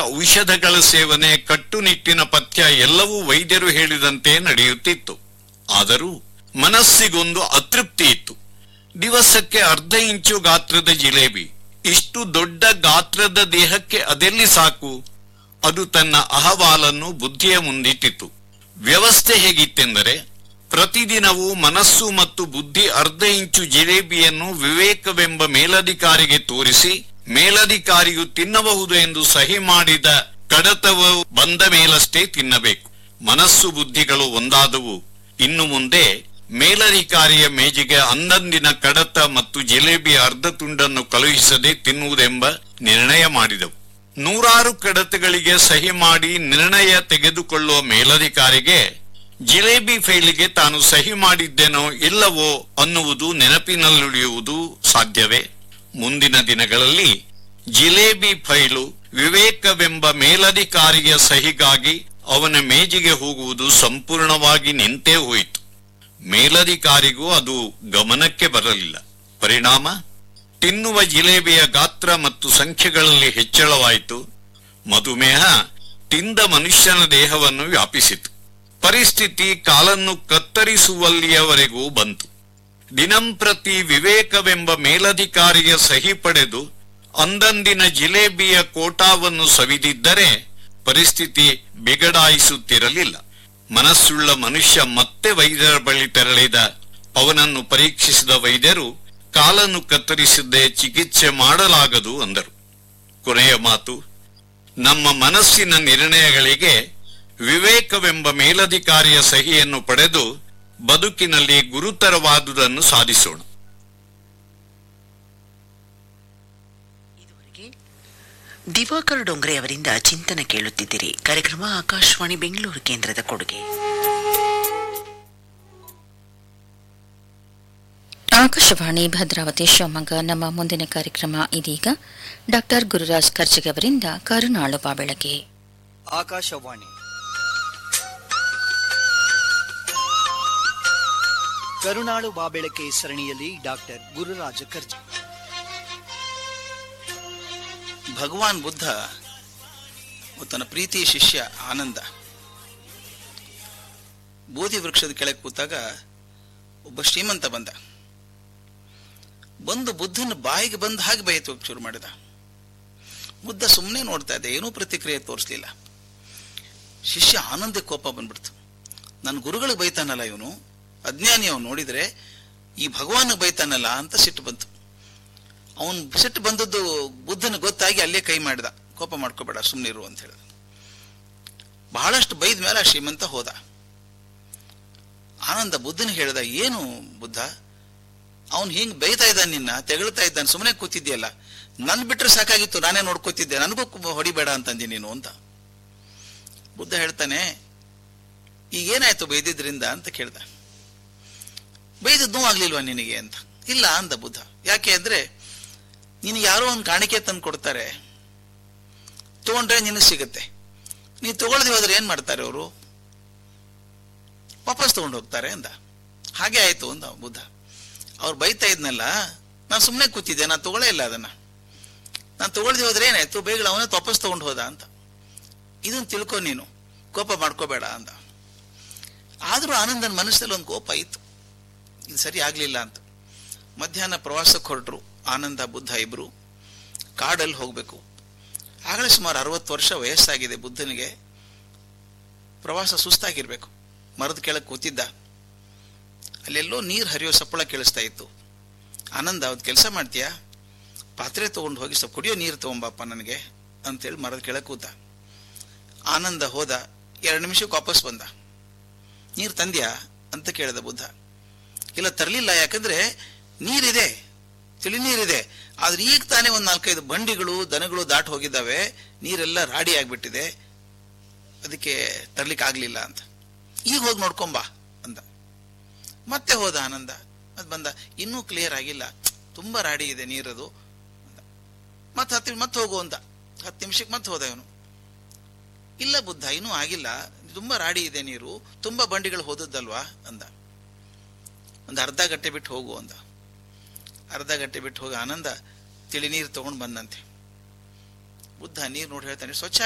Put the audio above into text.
ಔಷಧಗಳ ಸೇವನೆ ಕಟ್ಟುನಿಟ್ಟಿನ ಪಥ್ಯ ಎಲ್ಲವೂ ವೈದ್ಯರು ಹೇಳಿದಂತೆ ನಡೆಯುತ್ತಿತ್ತು ಆದರೂ ಮನಸ್ಸಿಗೊಂದು ಅತೃಪ್ತಿ ಇತ್ತು ದಿವಸಕ್ಕೆ ಅರ್ಧ ಇಂಚು ಗಾತ್ರದ ಜಿಲೇಬಿ ಇಷ್ಟು ದೊಡ್ಡ ಗಾತ್ರದ ದೇಹಕ್ಕೆ ಅದೆಲ್ಲಿ ಸಾಕು ಅದು ತನ್ನ ಅಹವಾಲನ್ನು ಬುದ್ಧಿಯ ಮುಂದಿಟ್ಟಿತು ವ್ಯವಸ್ಥೆ ಹೇಗಿತ್ತೆಂದರೆ ಪ್ರತಿದಿನವೂ ಮನಸ್ಸು ಮತ್ತು ಬುದ್ಧಿ ಅರ್ಧ ಇಂಚು ಜಿಲೇಬಿಯನ್ನು ವಿವೇಕವೆಂಬ ಮೇಲಧಿಕಾರಿಗೆ ತೋರಿಸಿ ಮೇಲಧಿಕಾರಿಯು ತಿನ್ನಬಹುದು ಎಂದು ಸಹಿ ಮಾಡಿದ ಕಡತವು ಬಂದ ಮೇಲಷ್ಟೇ ತಿನ್ನಬೇಕು ಮನಸ್ಸು ಬುದ್ಧಿಗಳು ಒಂದಾದವು ಇನ್ನು ಮುಂದೆ ಮೇಲಧಿಕಾರಿಯ ಮೇಜಿಗೆ ಅಂದಂದಿನ ಕಡತ ಮತ್ತು ಜಿಲೇಬಿಯ ಅರ್ಧ ತುಂಡನ್ನು ಕಳುಹಿಸದೆ ತಿನ್ನುವುದೆಂಬ ನಿರ್ಣಯ ಮಾಡಿದವು ನೂರಾರು ಕಡತಗಳಿಗೆ ಸಹಿ ಮಾಡಿ ನಿರ್ಣಯ ತೆಗೆದುಕೊಳ್ಳುವ ಮೇಲಧಿಕಾರಿಗೆ ಜಿಲೇಬಿ ಫೈಲಿಗೆ ತಾನು ಸಹಿ ಮಾಡಿದ್ದೇನೋ ಇಲ್ಲವೋ ಅನ್ನುವುದು ನೆನಪಿನಲ್ಲುಳಿಯುವುದು ಸಾಧ್ಯವೇ ಮುಂದಿನ ದಿನಗಳಲ್ಲಿ ಜಿಲೇಬಿ ಫೈಲು ವಿವೇಕವೆಂಬ ಮೇಲಧಿಕಾರಿಯ ಸಹಿಗಾಗಿ ಅವನ ಮೇಜಿಗೆ ಹೋಗುವುದು ಸಂಪೂರ್ಣವಾಗಿ ನಿಂತೇ ಹೋಯಿತು ಮೇಲಧಿಕಾರಿಗೂ ಅದು ಗಮನಕ್ಕೆ ಬರಲಿಲ್ಲ ಪರಿಣಾಮ ತಿನ್ನುವ ಜಿಲೇಬಿಯ ಗಾತ್ರ ಮತ್ತು ಸಂಖ್ಯೆಗಳಲ್ಲಿ ಹೆಚ್ಚಳವಾಯಿತು ಮಧುಮೇಹ ತಿಂದ ಮನುಷ್ಯನ ದೇಹವನ್ನು ವ್ಯಾಪಿಸಿತು ಪರಿಸ್ಥಿತಿ ಕಾಲನ್ನು ಕತ್ತರಿಸುವಲ್ಲಿಯವರೆಗೂ ಬಂತು ದಿನಂಪ್ರತಿ ವಿವೇಕವೆಂಬ ಮೇಲಧಿಕಾರಿಯ ಸಹಿ ಪಡೆದು ಅಂದಂದಿನ ಜಿಲೇಬಿಯ ಕೋಟಾವನ್ನು ಸವಿದಿದ್ದರೆ ಪರಿಸ್ಥಿತಿ ಬಿಗಡಾಯಿಸುತ್ತಿರಲಿಲ್ಲ ಮನಸ್ಸುಳ್ಳ ಮನುಷ್ಯ ಮತ್ತೆ ವೈದ್ಯರ ಬಳಿ ತೆರಳಿದ ಅವನನ್ನು ಪರೀಕ್ಷಿಸಿದ ವೈದ್ಯರು ಕಾಲನ್ನು ಕತ್ತರಿಸದೆ ಚಿಕಿತ್ಸೆ ಮಾಡಲಾಗದು ಅಂದರು ಕೊನೆಯ ಮಾತು ನಮ್ಮ ಮನಸ್ಸಿನ ನಿರ್ಣಯಗಳಿಗೆ ವಿವೇಕವೆಂಬ ಮೇಲಧಿಕಾರಿಯ ಸಹಿಯನ್ನು ಪಡೆದು ಬದುಕಿನಲ್ಲಿ ಗುರುತರವಾದುದನ್ನು ಸಾಧಿಸೋಣ ಇದುವರೆಗೆ ದಿವಾಕರ್ ಡೊಂಗ್ರೆ ಅವರಿಂದ ಚಿಂತನ ಕೇಳುತ್ತಿದ್ದೀರಿ ಕಾರ್ಯಕ್ರಮ ಆಕಾಶವಾಣಿ ಬೆಂಗಳೂರು ಕೇಂದ್ರದ ಕೊಡುಗೆ ಆಕಾಶವಾಣಿ ಭದ್ರಾವತಿ ಶಿವಮೊಗ್ಗ ನಮ್ಮ ಮುಂದಿನ ಕಾರ್ಯಕ್ರಮ ಇದೀಗ ಡಾಕ್ಟರ್ ಗುರುರಾಜ್ ಕರ್ಜಿಗೆ ಅವರಿಂದ ಕರುನಾಳು ಬಾಬೆಳಗೆ ಆಕಾಶವಾಣಿ ಕರುನಾಡು ಬಾಬೆಳಕೆ ಸರಣಿಯಲ್ಲಿ ಡಾಕ್ಟರ್ ಗುರುರಾಜ ಕರ್ಜಿ ಭಗವಾನ್ ಬುದ್ಧ ತನ್ನ ಪ್ರೀತಿ ಶಿಷ್ಯ ಆನಂದ ಬೋಧಿ ವೃಕ್ಷದ ಕೆಳಗೆ ಕೂತಾಗ ಒಬ್ಬ ಶ್ರೀಮಂತ ಬಂದ ಬಂದು ಬುದ್ಧನ ಬಾಯಿಗೆ ಬಂದ ಹಾಗೆ ಬೈತು ಶುರು ಮಾಡಿದ ಬುದ್ಧ ಸುಮ್ಮನೆ ನೋಡ್ತಾ ಇದ್ದೆ ಏನೂ ಪ್ರತಿಕ್ರಿಯೆ ತೋರಿಸ್ಲಿಲ್ಲ ಶಿಷ್ಯ ಆನಂದಕ್ಕೆ ಕೋಪ ಬಂದ್ಬಿಡ್ತು ನನ್ನ ಗುರುಗಳಿಗೆ ಬೈತಾನಲ್ಲ ಇವನು ಅಜ್ಞಾನಿ ಅವನು ನೋಡಿದ್ರೆ ಈ ಭಗವಾನ್ ಬೈತಾನಲ್ಲ ಅಂತ ಸಿಟ್ಟು ಬಂತು ಅವನು ಸಿಟ್ಟು ಬಂದದ್ದು ಬುದ್ಧನ ಗೊತ್ತಾಗಿ ಅಲ್ಲೇ ಕೈ ಮಾಡಿದ ಕೋಪ ಮಾಡ್ಕೋಬೇಡ ಸುಮ್ಮನಿರು ಅಂತ ಹೇಳಿದ ಬಹಳಷ್ಟು ಬೈದ ಮೇಲೆ ಆ ಶ್ರೀಮಂತ ಹೋದ ಆನಂದ ಬುದ್ಧನ ಹೇಳಿದ ಏನು ಬುದ್ಧ ಅವನು ಹಿಂಗ್ ಬೈತಾ ಇದ್ದಾನೆ ನಿನ್ನ ತೆಗಳ್ತಾ ಇದ್ದಾನೆ ಸುಮ್ಮನೆ ಕೂತಿದ್ಯಲ್ಲ ನನ್ ಬಿಟ್ರೆ ಸಾಕಾಗಿತ್ತು ನಾನೇ ನೋಡ್ಕೋತಿದ್ದೆ ನನಗೂ ಕು- ಹೊಡಿಬೇಡ ಅಂತಂದಿ ನೀನು ಅಂತ ಬುದ್ಧ ಹೇಳ್ತಾನೆ ಈಗ ಏನಾಯ್ತು ಬೈದಿದ್ರಿಂದ ಅಂತ ಕೇಳ್ದ ಬೈದದ್ದು ನೋವಾಗ್ಲಿಲ್ವಾ ನಿನಗೆ ಅಂತ ಇಲ್ಲ ಅಂದ ಬುದ್ಧ ಯಾಕೆ ಅಂದ್ರೆ ನಿನಗೆ ಯಾರೋ ಒಂದು ಕಾಣಿಕೆ ತಂದು ಕೊಡ್ತಾರೆ ತಗೊಂಡ್ರೆ ನಿನಗೆ ಸಿಗುತ್ತೆ ನೀ ತಗೊಳ್ದೆ ಹೋದ್ರೆ ಏನ್ ಮಾಡ್ತಾರೆ ಅವರು ವಾಪಸ್ ತಗೊಂಡು ಹೋಗ್ತಾರೆ ಅಂದ ಹಾಗೆ ಆಯ್ತು ಅಂದ ಬುದ್ಧ ಅವ್ರು ಬೈತಾ ಇದ್ನಲ್ಲ ನಾನು ಸುಮ್ಮನೆ ಕೂತಿದ್ದೆ ನಾನು ತಗೊಳ್ಳೇ ಇಲ್ಲ ಅದನ್ನ ನಾನು ತಗೊಳ್ದೆ ಹೋದ್ರೆ ಏನಾಯ್ತು ಬೇಗ ಅವನೇ ವಾಪಸ್ ತಗೊಂಡು ಹೋದ ಅಂತ ಇದನ್ನ ತಿಳ್ಕೊ ನೀನು ಕೋಪ ಮಾಡ್ಕೋಬೇಡ ಅಂದ ಆದ್ರೂ ಆನಂದನ ಮನಸ್ಸಲ್ಲಿ ಒಂದು ಕೋಪ ಇತ್ತು ಇದು ಸರಿ ಆಗ್ಲಿಲ್ಲ ಅಂತ ಮಧ್ಯಾಹ್ನ ಪ್ರವಾಸಕ್ಕೆ ಹೊರಟರು ಆನಂದ ಬುದ್ಧ ಇಬ್ರು ಕಾಡಲ್ಲಿ ಹೋಗ್ಬೇಕು ಆಗಲೇ ಸುಮಾರು ಅರವತ್ತು ವರ್ಷ ವಯಸ್ಸಾಗಿದೆ ಬುದ್ಧನಿಗೆ ಪ್ರವಾಸ ಸುಸ್ತಾಗಿರ್ಬೇಕು ಮರದ ಕೆಳಗೆ ಕೂತಿದ್ದ ಅಲ್ಲೆಲ್ಲೋ ನೀರು ಹರಿಯೋ ಸಪ್ಪಳ ಕೇಳಿಸ್ತಾ ಇತ್ತು ಆನಂದ ಅವತ್ತು ಕೆಲಸ ಮಾಡ್ತೀಯಾ ಪಾತ್ರೆ ತಗೊಂಡು ಹೋಗಿ ಸ್ವಲ್ಪ ಕುಡಿಯೋ ನೀರು ತಗೊಂಬಪ್ಪ ನನಗೆ ಅಂತೇಳಿ ಮರದ ಕೆಳಗೆ ಕೂತ ಆನಂದ ಹೋದ ಎರಡು ನಿಮಿಷಕ್ಕೆ ವಾಪಸ್ ಬಂದ ನೀರು ತಂದ್ಯಾ ಅಂತ ಕೇಳಿದ ಬುದ್ಧ ಇಲ್ಲ ತರಲಿಲ್ಲ ಯಾಕಂದ್ರೆ ನೀರಿದೆ ತಿಳಿ ನೀರಿದೆ ಆದ್ರೆ ಈಗ ತಾನೇ ಒಂದ್ ನಾಲ್ಕೈದು ಬಂಡಿಗಳು ದನಗಳು ದಾಟ್ ಹೋಗಿದ್ದಾವೆ ನೀರೆಲ್ಲ ರಾಡಿ ಆಗ್ಬಿಟ್ಟಿದೆ ಅದಕ್ಕೆ ತರ್ಲಿಕ್ಕೆ ಆಗ್ಲಿಲ್ಲ ಅಂತ ಈಗ ಹೋಗಿ ನೋಡ್ಕೊಂಬಾ ಅಂದ ಮತ್ತೆ ಹೋದ ಆನಂದ ಅದ್ ಬಂದ ಇನ್ನೂ ಕ್ಲಿಯರ್ ಆಗಿಲ್ಲ ತುಂಬಾ ರಾಡಿ ಇದೆ ನೀರದು ಅಂದ ಮತ್ತೆ ಹತ್ತು ಮತ್ತೆ ಹೋಗು ಅಂತ ಹತ್ತು ನಿಮಿಷಕ್ಕೆ ಮತ್ತೆ ಹೋದ ಇವನು ಇಲ್ಲ ಬುದ್ಧ ಇನ್ನೂ ಆಗಿಲ್ಲ ತುಂಬಾ ರಾಡಿ ಇದೆ ನೀರು ತುಂಬಾ ಬಂಡಿಗಳು ಹೋದದ್ದಲ್ವಾ ಅಂದ ಒಂದು ಅರ್ಧ ಗಂಟೆ ಬಿಟ್ಟು ಹೋಗು ಅಂದ ಅರ್ಧ ಗಂಟೆ ಬಿಟ್ಟು ಹೋಗಿ ಆನಂದ ತಿಳಿ ನೀರು ತಗೊಂಡು ಬಂದಂತೆ ಬುದ್ಧ ನೀರು ನೋಡಿ ಹೇಳ್ತಾನೆ ಸ್ವಚ್ಛ